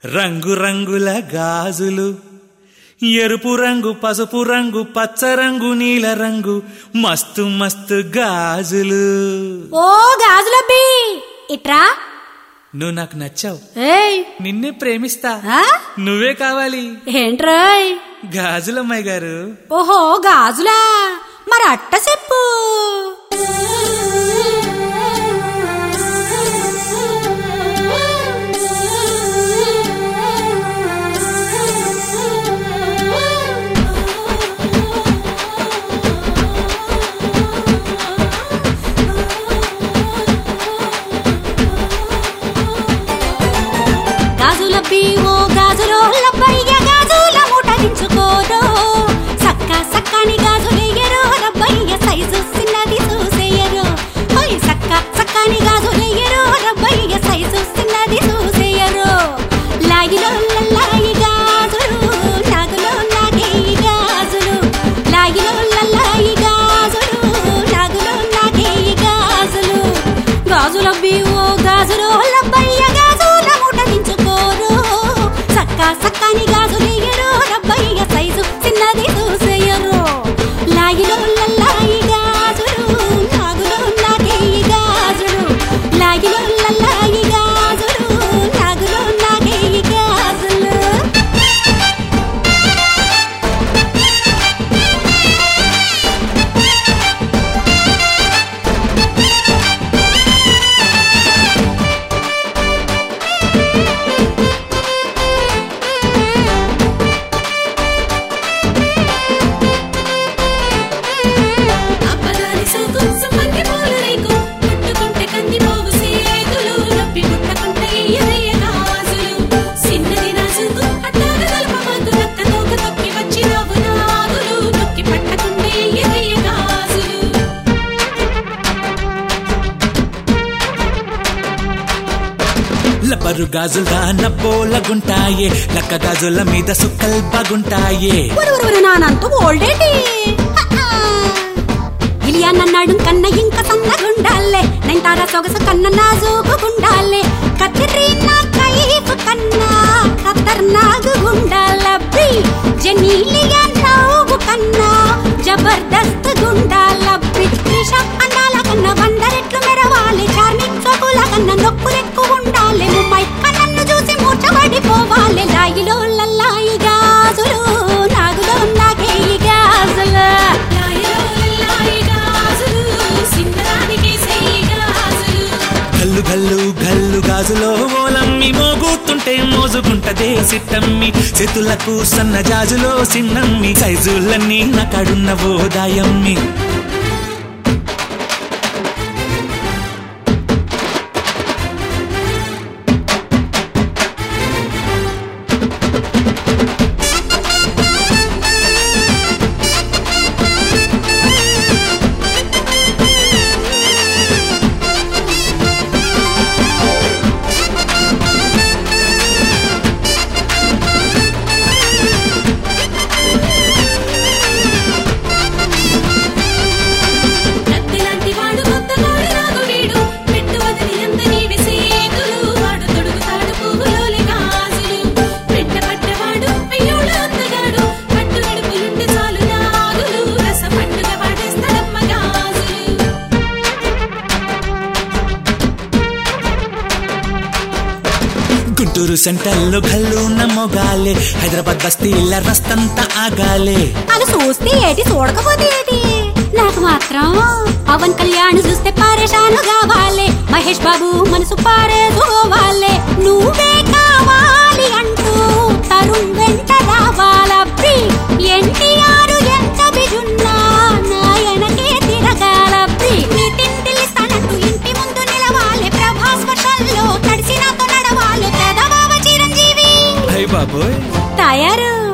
రంగు రంగుల గాజులు ఎరుపు రంగు పసుపు రంగు పచ్చ రంగు నీల రంగు మస్తు మస్తు గాజులు ఓ గాజులబ్బి ఇట్రా నువ్వు నాకు నచ్చావు ఏయ్ నిన్నే ప్రేమిస్తా ఆ? నువ్వే కావాలి ఏంట్రోయ్ గాజులమ్మాయి గారు ఓహో గాజులా మరి అట్ట చెప్పు గాజులబ్బి ఓ గాజులో లబ్బయ్య గాజుల ముటరించుకోదో సక్క సక్కని గాజులెయ్యరు రబ్బయ్య సైజు చిన్నది చూసేయరు ఓయ్ సక్క సక్కని గాజులెయ్యరు రబ్బయ్య సైజు చిన్నది చూసేయరు లాగిలో లల్లాయి గాజులు నాగులో నాగే ఈ గాజులు లాగిలో లల్లాయి గాజులు నాగులో నాగే ఈ గాజులు గాజులబ్బి ఓ గాజులు లబ్బయ్య గాజుల ముటరించుకోరు సక్క సక్కని గాజులెయ్యరు రబ్బయ్య సైజు చిన్నది చూసేయరు లాగిలో లల్లాయి గాజులు నాగులో నాగే ఈ గాజులు లాగిలో లల్లాయి గాజులు నాగులో నాగే ఈ గాజులు అప్పదాని సోకు సంపంగి పూల రేకు ముట్టుకుంటే కంది పోవు సేతులు నొప్పి ముట్టకుంటే ఎయ్యదయ్య గాజులు సిన్నది నాసుకు అట్టాగ కలపమాకు నక్క తోక తొక్కి వచ్చి రావు నాగులు నొక్కి పట్టకుంటే ఎయ్యదయ్య గాజులు లబ్బరు గాజుల్దా నబ్బోలగుంటాయే లక్క గాజుల మీద సుక్కల్ బాగుంటాయే ఒరువురు నానంత ఓల్డేటి ఇలియా నన్నాడు కన్న ఇంక సన్నగుండాలే నైంతార సొగసు కన్న నాజూకు గుండాలే కత్రినా కైఫ్ కన్నా ఖతర్నాక్ గుండాలబ్బి జనీలియా నవ్వు కన్నా జబర్దస్త్ గుండాలబ్బి త్రిష అందాల కన్న వందరెట్లు మెరవాలి చార్మిక్ సొగుల కన్న నొప్పులెక్కు ఉండాలి ముంబై కన్నన్ను చూసి మూర్చబడిపోవాలి లాయిలో లల్లాయి గాజులు నాగులో నాగే ఈ గాజులు లాయలో లల్లాయి గాజులు సిన్నదానికి సెయ్యి గాజులు గల్లు గల్లు గల్లు గాజులో ఓలమ్మి మోగుతుంటే మోజుకుంటదే సిట్టమ్మి చేతులకు సన్న జాజులో సిన్నమ్మి సైజులన్నీ నకడున్న ఓదాయమ్మి కత్తిలాంటి వాడు కొత్త కోడి రాగు వీడు పెట్టు వదిలి అంత నీవి సేతులు వాడు తొడుగుతాడు పువ్వులోలి గాజులు పెట్ట పట్టవాడు అయ్యోడు అందగాడు పట్టు నడుపులుంటే చాలు నాగులు రస పట్టుగా వాడేస్తాడమ్మ గాజులు గుంటూరు సెంటర్లో గల్లు నమ్మోగాలే హైదరాబాద్ బస్తీల రస్తంతా ఆగాలే అది చూస్తే ఏటి చూడకపోతే ఏటి నాకు మాత్రం పవన్ కళ్యాణ్ చూస్తే పారేషాను కావాలి మహేష్ బాబు మనసు పారేసుకోవాలి నువ్వే కావాలి అంటూ తరుణ్ వెంట రావాలబ్బి ఎన్టీఆర్ ఎంత బిజున్నా నాయనకే తిరగాలబ్బి నీ తిండిలిస్తానంటూ ఇంటి ముందు నిలవాలి ప్రభాస్ వర్షాల్లో తడిసినాతో నడవాలి పెదబావ చిరంజీవి అయ్య బాబోయ్ తయారు